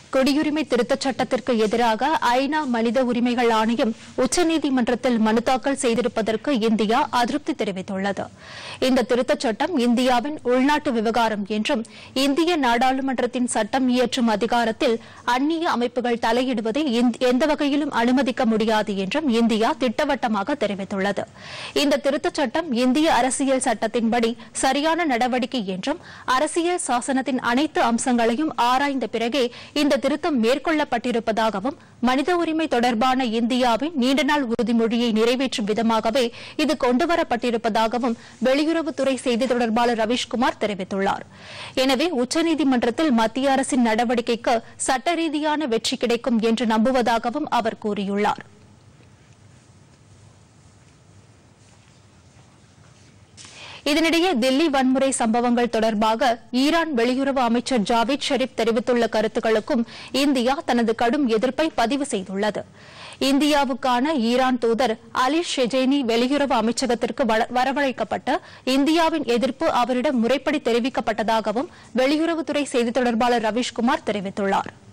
குடியுரிமை திருத்தச் சட்டத்திற்கு எதிராக ஐநா மனித உரிமைகள் ஆணையம் உச்சநீதிமன்றத்தில் மனு தாக்கல் செய்திருப்பதற்கு இந்தியா அதிருப்தி தெரிவித்துள்ளது இந்த திருத்தச் சட்டம் இந்தியாவின் உள்நாட்டு விவகாரம் என்றும் இந்திய நாடாளுமன்றத்தின் சட்டம் இயற்றும் அதிகாரத்தில் அந்நிய அமைப்புகள் தலையிடுவதை இந்த- எந்த வகையிலும் அனுமதிக்க முடியாது என்றும் இந்தியா திட்டவட்டமாக தெரிவித்துள்ளது இந்த திருத்தச் சட்டம் இந்திய அரசியல் சட்டத்தின்படி சரியான நடவடிக்கை என்றும் அரசியல் சாசனத்தின் அனைத்து அம்சங்களையும் ஆராய்ந்த பிறகே இந்த திருத்தம் மேற்கொள்ளப்பட்டிருப்பதாகவும் மனித உரிமை தொடர்பான இந்தியாவின் நீண்டநாள் உறுதிமொழியை நிறைவேற்றும் விதமாகவே இது கொண்டுவரப்பட்டிருப்பதாகவும் வெளியுறவுத்துறை செய்தி தொடர்பாளர் ரவீஷ்குமார் தெரிவித்துள்ளார் எனவே உச்சநீதிமன்றத்தில் மத்திய அரசின் நடவடிக்கைக்கு சட்ட ரீதியான வெற்றி கிடைக்கும் என்று நம்புவதாகவும் அவர் கூறியுள்ளார் இதனிடையே தில்லி வன்முறை சம்பவங்கள் தொடர்பாக ஈரான் வெளியுறவு அமைச்சர் ஜாவேத் ஷெரீப் தெரிவித்துள்ள கருத்துக்களுக்கும் இந்தியா தனது கடும் எதிர்ப்பை பதிவு செய்துள்ளது இந்தியாவுக்கான ஈரான் தூதர் அலி ஷெஜேனி வெளியுறவு அமைச்சகத்திற்கு வர- வரவழைக்கப்பட்டு இந்தியாவின் எதிர்ப்பு அவரிடம் முறைப்படி தெரிவிக்கப்பட்டதாகவும் வெளியுறவுத்துறை செய்தி தொடர்பாளர் ரவீஷ்குமார் தெரிவித்துள்ளாா்